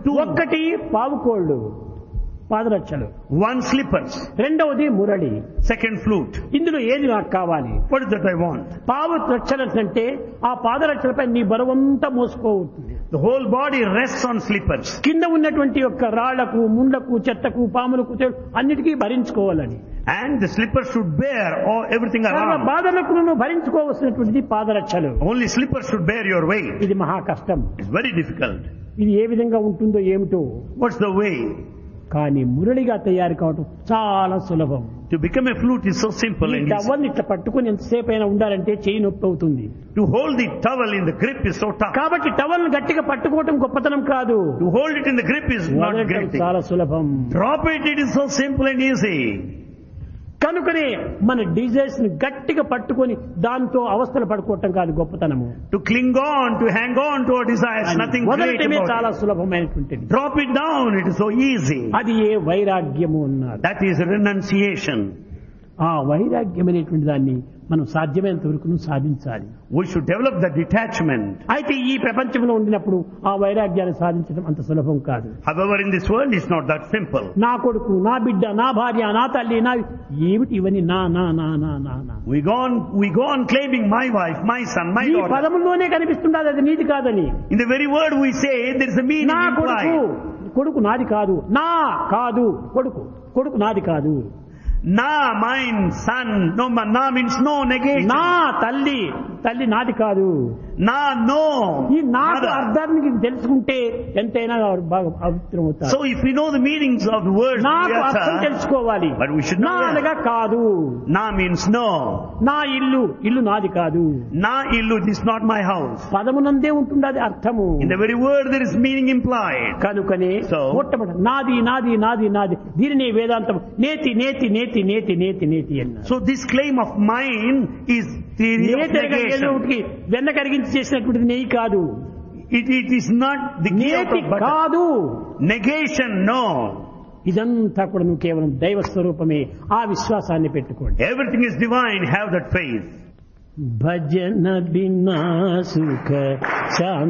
two. ఒక్కటి పావుకోళ్ళు పాదరక్షలు One slippers. రెండవది మురళి Second flute. ఇందులో ఏది నాకు కావాలి What is that I want? పావు రక్షలు అంటే ఆ పాదరక్షలపై నీ బరువంతా మోసుకోవుతుంది The whole body rests on slippers. కింద ఉన్నటువంటి యొక్క రాళ్లకు ముండ్లకు చెత్తకు పాములకు తె- అన్నిటికీ భరించుకోవాలని And the slippers should bear all, everything సర్వ around. బాధలకు నువ్వు భరించుకోవలసినటువంటిది పాదరక్షలు Only slippers should bear your weight. ఇది మహా కష్టం It's very difficult. ఇది ఏ విధంగా ఉంటుందో ఏమిటో What's the way? కానీ మురళిగా తయారు కావటం చాలా సులభం To become a flute is so simple ఈ and easy. టవల్ని ఇట్లా పట్టుకుని ఎంతసేపు అయినా ఉండాలంటే చేయి నొప్పి అవుతుంది To hold the towel in the grip is so tough. కాబట్టి టవల్ గట్టిగా పట్టుకోవటం గొప్పతనం కాదు To hold it in the grip is not వదలటం great thing. చాలా సులభం Drop it, it is so simple and easy. కనుకనే మన డిజైర్స్ ని గట్టిగా పట్టుకొని దాంతో అవస్థలు పడుకోవటం కాదు గొప్పతనము To cling on, to hang on to our desires, nothing great వదలటమే about చాలా it. సులభమైనటువంటిది Drop it down, it is so easy. అది ఏ వైరాగ్యము అన్నారు That is renunciation. ఆ వైరాగ్యం అనేటువంటి దాన్ని మనం సాధ్యమైనంత వరకు సాధించాలి We should develop the detachment. అయితే ఈ ప్రపంచంలో ఉండినప్పుడు ఆ వైరాగ్యాన్ని సాధించడం అంత సులభం కాదు However, in this world, it's not that simple. నా కొడుకు నా బిడ్డ నా భార్య నా తల్లి నా ఏమిటి ఇవన్నీ నా నా నా నా నా నా We go on, we go on claiming my wife, my son, my ఈ daughter. పదముల్లోనే కనిపిస్తుండదు అది నీది కాదని In the very word we say, there is a meaning నా కొడుకు implied. కొడుకు నాది కాదు నా కాదు కొడుకు కొడుకు నాది కాదు Na, mine, son. No, ma- na means no, negation. నా తల్లి తల్లి నాది కాదు Na, no. ఈ నాకు Mother. అర్థానికి తెలుసుకుంటే ఎంతైనా వారు బాగా పవిత్రం అవుతారు So if we know the meanings of the words we నాకు అర్థం utter, తెలుసుకోవాలి But we should నా know that. అనగా కాదు na means no. నా ఇల్లు ఇల్లు నాది కాదు Na illu, this is not my house. పదమునందే ఉంటుండది అర్థము In the very word there is meaning implied. కనుకనే So- మొట్టమొదటి నాది నాది నాది నాది దీనిని వేదాంతం నేతి నేతి నేతి నేతి నేతి నేతి అన్నారు So this claim of mine is theory of నేతి అనగా ఏదో negation. ఒకటి వెన్న కరిగించి చేసినటువంటిది నెయ్యి కాదు It, it is not the key out నేతి of butter. కాదు Negation, no. ఇదంతా కూడా నువ్వు కేవలం దైవ స్వరూపమే ఆ విశ్వాసాన్ని పెట్టుకోండి Everything is divine, have that faith. భజన బిన్నా సుఖ శాంతి